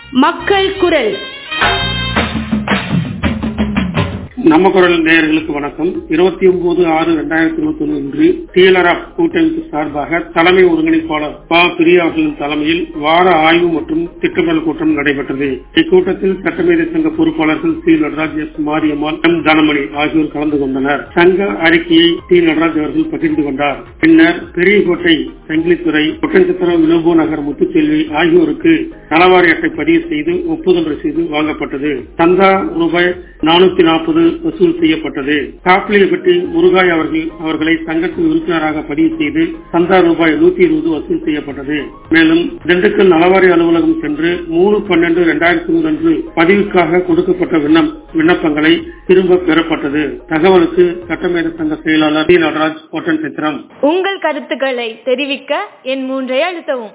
மக்கள் குரல் நம்ம குரல் நேயர்களுக்கு வணக்கம் இருபத்தி ஒன்பது ஆறு இரண்டாயிரத்தி இருபத்தி ஒன்று இன்று டிஎல்ஆர்எஃப் கூட்டமைப்பு சார்பாக தலைமை ஒருங்கிணைப்பாளர் ப பிரியா அவர்களின் தலைமையில் வார ஆய்வு மற்றும் திட்டமிடல் கூட்டம் நடைபெற்றது இக்கூட்டத்தில் சட்டமேதை சங்க பொறுப்பாளர்கள் C Natraj S Mariammal M Dhanamani ஆகியோர் கலந்து கொண்டனர் சங்க அறிக்கையை டி நடராஜ் அவர்கள் பகிர்ந்து கொண்டார் பின்னர் பெரியகோட்டை சங்கிலித்துறை ஒட்டன்சத்திரம் வினோபோ நகர் முத்துச்செல்வி ஆகியோருக்கு நலவாரி அட்டை பதிவு செய்து ஒப்புதல் ரசீது வாங்கப்பட்டது சந்தா ரூபாய் நானூத்தி நாற்பது வசூல் செய்யப்பட்டது காப்பிலியப்பட்டி முருகாய் அவர்கள் அவர்களை சங்கத்தின் உறுப்பினராக பதிவு செய்து சந்தா ரூபாய் நூத்தி இருபது வசூல் செய்யப்பட்டது மேலும் திண்டுக்கல் நலவாரி அலுவலகம் சென்று மூணு பன்னெண்டு இரண்டாயிரத்தி மூணு அன்று பதிவுக்காக கொடுக்கப்பட்ட விண்ணப் விண்ணப்பங்களை திரும்ப பெறப்பட்டது தகவலுக்கு சட்டமேத சங்க செயலாளர் டி நடராஜ் ஒட்டன் சித்திரம் உங்கள் கருத்துக்களை தெரிவிக்க என் மூன்றை அழுத்தவும்